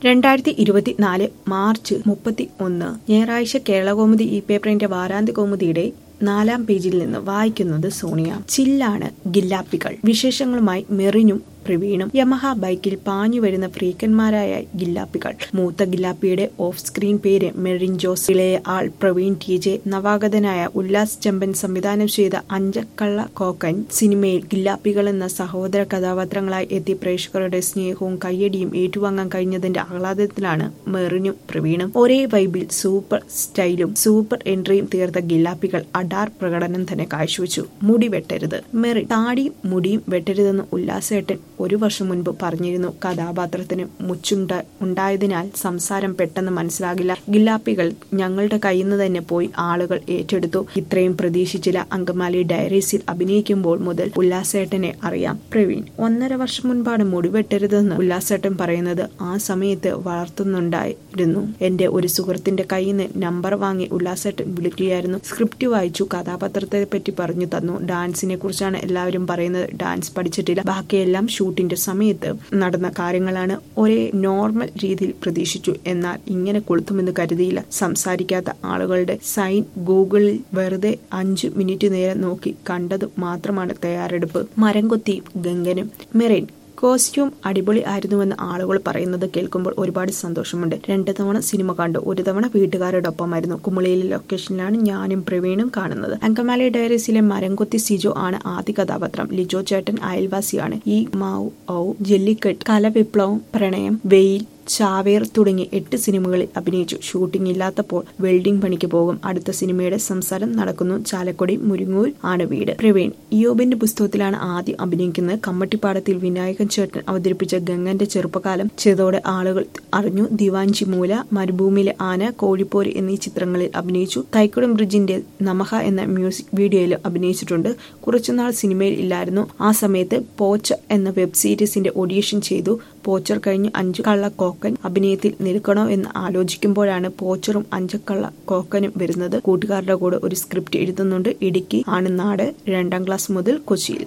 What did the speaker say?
രണ്ടായിരത്തി ഇരുപത്തിനാല് മാർച്ച് മുപ്പത്തി ഒന്ന് ഞായറാഴ്ച കേരളകൗമുദി ഈ പേപ്പറിന്റെ വാരാന്ത്യ കൗമുദിയുടെ നാലാം പേജിൽ നിന്ന് വായിക്കുന്നത് സോണിയ ചില്ലാണ് ഗില്ലാപ്പികൾ വിശേഷങ്ങളുമായി മെറിനും പ്രവീണും യമഹ ബൈക്കിൽ പാഞ്ഞു വരുന്ന ഫ്രീക്കന്മാരായ ഗില്ലാപ്പികൾ മൂത്ത ഗില്ലാപ്പിയുടെ ഓഫ് സ്ക്രീൻ പേര് മെറിൻ ജോസ് ഇളയ ആൾ പ്രവീൺ ടി ജെ നവാഗതനായ ഉല്ലാസ് ചമ്പൻ സംവിധാനം ചെയ്ത അഞ്ചക്കള്ള കോക്കൻ സിനിമയിൽ ഗില്ലാപ്പികൾ എന്ന സഹോദര കഥാപാത്രങ്ങളായി എത്തി പ്രേക്ഷകരുടെ സ്നേഹവും കയ്യടിയും ഏറ്റുവാങ്ങാൻ കഴിഞ്ഞതിന്റെ ആഹ്ലാദത്തിലാണ് മെറിനും പ്രവീണും ഒരേ വൈബിൽ സൂപ്പർ സ്റ്റൈലും സൂപ്പർ എൻട്രിയും തീർത്ത ഗില്ലാപ്പികൾ അഡാർ പ്രകടനം തന്നെ കാഴ്ചവെച്ചു മുടി വെട്ടരുത് മെറിൻ താടിയും മുടിയും വെട്ടരുതെന്ന് ഉല്ലാസേട്ടൻ ഒരു വർഷം മുൻപ് പറഞ്ഞിരുന്നു കഥാപാത്രത്തിന് മുച്ചുണ്ട ഉണ്ടായതിനാൽ സംസാരം പെട്ടെന്ന് മനസ്സിലാകില്ല ഗില്ലാപ്പികൾ ഞങ്ങളുടെ കയ്യിൽ നിന്ന് തന്നെ പോയി ആളുകൾ ഏറ്റെടുത്തു ഇത്രയും പ്രതീക്ഷിച്ചില്ല അങ്കമാലി ഡയറീസിൽ അഭിനയിക്കുമ്പോൾ മുതൽ ഉല്ലാസേട്ടനെ അറിയാം പ്രവീൺ ഒന്നര വർഷം മുൻപാണ് മുടി വെട്ടരുതെന്ന് ഉല്ലാസേട്ടൻ പറയുന്നത് ആ സമയത്ത് വളർത്തുന്നുണ്ടായിരുന്നു എന്റെ ഒരു സുഹൃത്തിന്റെ കയ്യിൽ നിന്ന് നമ്പർ വാങ്ങി ഉല്ലാസേട്ടൻ വിളിക്കുകയായിരുന്നു സ്ക്രിപ്റ്റ് വായിച്ചു കഥാപാത്രത്തെ പറ്റി പറഞ്ഞു തന്നു ഡാൻസിനെ കുറിച്ചാണ് എല്ലാവരും പറയുന്നത് ഡാൻസ് പഠിച്ചിട്ടില്ല ബാക്കിയെല്ലാം ഷൂട്ടിന്റെ സമയത്ത് നടന്ന കാര്യങ്ങളാണ് ഒരേ നോർമൽ രീതിയിൽ പ്രതീക്ഷിച്ചു എന്നാൽ ഇങ്ങനെ കൊളുത്തുമെന്ന് കരുതിയില്ല സംസാരിക്കാത്ത ആളുകളുടെ സൈൻ ഗൂഗിളിൽ വെറുതെ അഞ്ചു മിനിറ്റ് നേരം നോക്കി കണ്ടത് മാത്രമാണ് തയ്യാറെടുപ്പ് മരംകൊത്തി ഗംഗനും മെറൈൻ കോസ്റ്റ്യൂം അടിപൊളി ആയിരുന്നുവെന്ന് ആളുകൾ പറയുന്നത് കേൾക്കുമ്പോൾ ഒരുപാട് സന്തോഷമുണ്ട് രണ്ട് തവണ സിനിമ കണ്ടു ഒരു തവണ വീട്ടുകാരോടൊപ്പമായിരുന്നു കുമളിയിലെ ലൊക്കേഷനിലാണ് ഞാനും പ്രവീണും കാണുന്നത് അങ്കമാലി ഡയറീസിലെ മരംകൊത്തി സിജോ ആണ് ആദ്യ കഥാപാത്രം ലിജോ ചേട്ടൻ അയൽവാസിയാണ് ഈ മാവ് ഔ ജെല്ലിക്കെട്ട് കലവിപ്ലവം പ്രണയം വെയിൽ ചാവേർ തുടങ്ങി എട്ട് സിനിമകളിൽ അഭിനയിച്ചു ഷൂട്ടിംഗ് ഇല്ലാത്തപ്പോൾ വെൽഡിംഗ് പണിക്ക് പോകും അടുത്ത സിനിമയുടെ സംസാരം നടക്കുന്നു ചാലക്കുടി മുരിങ്ങൂർ ആണ് വീട് പ്രവീൺ ഇയോബിന്റെ പുസ്തകത്തിലാണ് ആദ്യം അഭിനയിക്കുന്നത് കമ്മട്ടിപ്പാടത്തിൽ വിനായകൻ ചേട്ടൻ അവതരിപ്പിച്ച ഗംഗന്റെ ചെറുപ്പകാലം ചെയ്തോടെ ആളുകൾ അറിഞ്ഞു ദിവാഞ്ചി മൂല മരുഭൂമിയിലെ ആന കോഴിപ്പോര് എന്നീ ചിത്രങ്ങളിൽ അഭിനയിച്ചു തൈക്കുടം ബ്രിഡ്ജിന്റെ നമഹ എന്ന മ്യൂസിക് വീഡിയോയിൽ അഭിനയിച്ചിട്ടുണ്ട് കുറച്ചുനാൾ സിനിമയിൽ ഇല്ലായിരുന്നു ആ സമയത്ത് പോച്ച എന്ന വെബ് സീരീസിന്റെ ഓഡിയേഷൻ ചെയ്തു പോച്ചർ കഴിഞ്ഞ് അഞ്ചു കള്ള കോക്കൻ അഭിനയത്തിൽ നിൽക്കണോ എന്ന് ആലോചിക്കുമ്പോഴാണ് പോച്ചറും അഞ്ചക്കള്ള കോക്കനും വരുന്നത് കൂട്ടുകാരുടെ കൂടെ ഒരു സ്ക്രിപ്റ്റ് എഴുതുന്നുണ്ട് ഇടുക്കി ആണ് നാട് രണ്ടാം ക്ലാസ് മുതൽ കൊച്ചിയിൽ